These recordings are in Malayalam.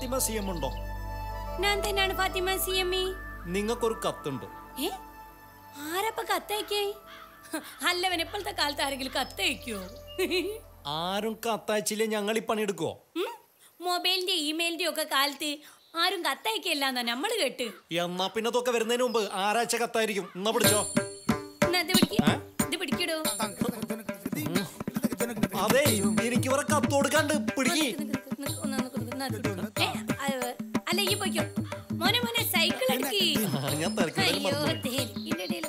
ഫാത്തിമ സി എം ഉണ്ടോ ഞാൻ തന്നെയാണ് ഫാത്തിമ സി എം ഇ നിങ്ങൾക്കൊരു കത്തുണ്ട് ഏ ആരപ്പ കത്തയക്കേ അല്ലവൻ ഇപ്പോഴത്തെ കാലത്ത് ആരെങ്കിലും കത്തയക്കോ ആരും കത്തയച്ചില്ലേ ഞങ്ങൾ ഈ പണിയെടുക്കുവോ മൊബൈലിന്റെ ഇമെയിലിന്റെ ഒക്കെ കാലത്ത് ആരും കത്തയക്കില്ലാന്നാ നമ്മള് കേട്ട് എന്നാ പിന്നെ ഇതൊക്കെ വരുന്നതിന് മുമ്പ് ആരാഴ്ച കത്തായിരിക്കും എന്നാ പിടിച്ചോ എന്നാ ഇത് പിടിക്ക് ഇത് പിടിക്കടോ അതെ എനിക്ക് ഇവരെ കത്ത് കൊടുക്കാണ്ട് പിടിക്ക് ഏ, അത് അല്ല ഈ പോയിക്കോ മോനെ മോനെ സൈക്കിൾ എടുക്കി ഞാൻ തിരക്കിൽ അയ്യോ മറന്നു തിരക്കിന്റെ ഇടയിൽ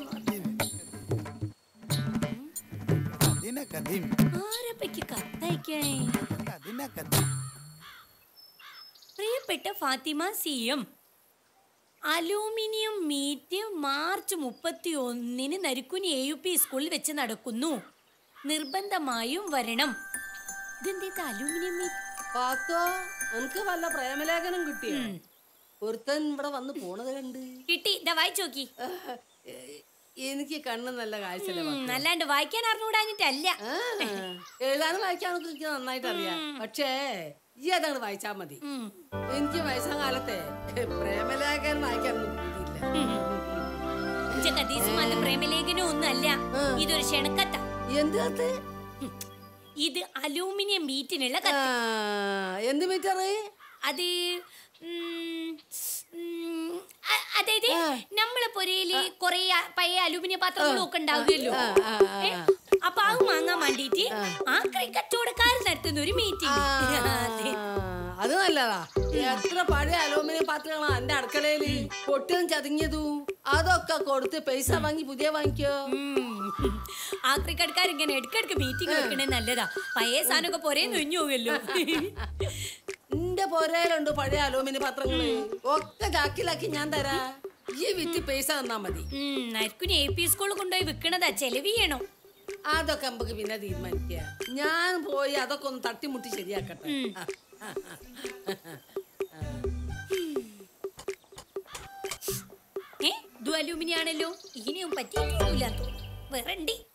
Kadina kadim, ആരപ്പയ്ക്ക് കത്തയക്കേ kadina kadim. പ്രിയപ്പെട്ട Fathima C M alumni meet March മുപ്പത്തി ഒന്നിന് നരുക്കുനി എ യു പി സ്കൂളിൽ വെച്ച് നടക്കുന്നു നിർബന്ധമായും വരണം ഇതെന്തേത് അലൂമിനിയം മീറ്റ് പാത്തോ നിനക്ക് വല്ല പ്രേമലേഖനം കിട്ടിയോ ഒരുത്തൻ ഇവിടെ വന്ന് പോണത് കണ്ട് കിട്ടി ഇതാ വായിച്ചു നോക്കി ഏ, എനിക്ക് കണ്ണ് നല്ല കാഴ്ച ഉം, അല്ലാണ്ട് വായിക്കാൻ അറിഞ്ഞുകൂടാഞ്ഞിട്ടല്ല എഴുതാനും വായിക്കാനൊക്കെ എനിക്ക് നന്നായിട്ട് അറിയാം പക്ഷേ ഈ അതങ്ങട് വായിച്ചാ മതി ഉം. എനിക്ക് വയസ്സാം കാലത്തെ പ്രേമലേഖനം വായിക്കാനൊന്നും ബുദ്ധിയില്ല ഇഞ്ച കദീസും അല്ല പ്രേമലേഖനം ഒന്നും അല്ല ഇതൊരു ക്ഷണക്കത്ത എന്ത് കത്ത് ഇത് അലൂമിനിയം മീറ്റിനുള്ള ആ, കത്ത് എന്ത് മീറ്ററ് അത് ഉം, ഉം, അ- അതായത് നമ്മളെ പൊരയില് കൊറേ അ- പഴയ അലൂമിനിയം പാത്രങ്ങളും ഒക്കെ ഉണ്ടാവുമല്ലോ ഏ, അപ്പൊ അത് വാങ്ങാൻ വേണ്ടിട്ട് ആ കച്ചവടക്കാരൻ നടത്തുന്ന ഒരു മീറ്റിംഗ് ആ, അത് നല്ലതാ എത്ര പഴയ അലൂമിനിയം പാത്രങ്ങളാ എന്റെ അടുക്കളയില് പൊട്ടിയും ചതുങ്ങിയതും അതൊക്കെ കൊടുത്ത് പൈസ വാങ്ങി പുതിയ വാങ്ങിക്കോ ആക്രിക്കടക്കാർ ഇങ്ങനെ ഇടയ്ക്കിടയ്ക്ക് മീറ്റിംഗ് വെക്കണേ നല്ലതാ പഴയ സാധനമൊക്കെ പൊരേ നൊഞ്ഞു പോകുമല്ലോ എന്റെ പോരയിലുണ്ട് പഴയ അലൂമിനിയം പാത്രങ്ങള് ഒക്കെ ചാക്കിലാക്കി ഞാൻ തരാ ഈ വിറ്റ് പൈസ തന്നാ മതി നരിക്കുനി എ പി സ്കൂളിൽ കൊണ്ടുപോയി വിൽക്കണതാ ചെലവ് ചെയ്യണം അതൊക്കെ നമുക്ക് പിന്നെ തീരുമാനിക്ക ഞാൻ പോയി അതൊക്കെ ഒന്ന് തട്ടിമുട്ടി ശരിയാക്കട്ടെ ആ, ആ, ആ. ഏ ഇത് അലൂമിനിയം ആണല്ലോ ഇനിയും പറ്റിയിട്ടില്ല തോന്നുന്നു വേറണ്ടി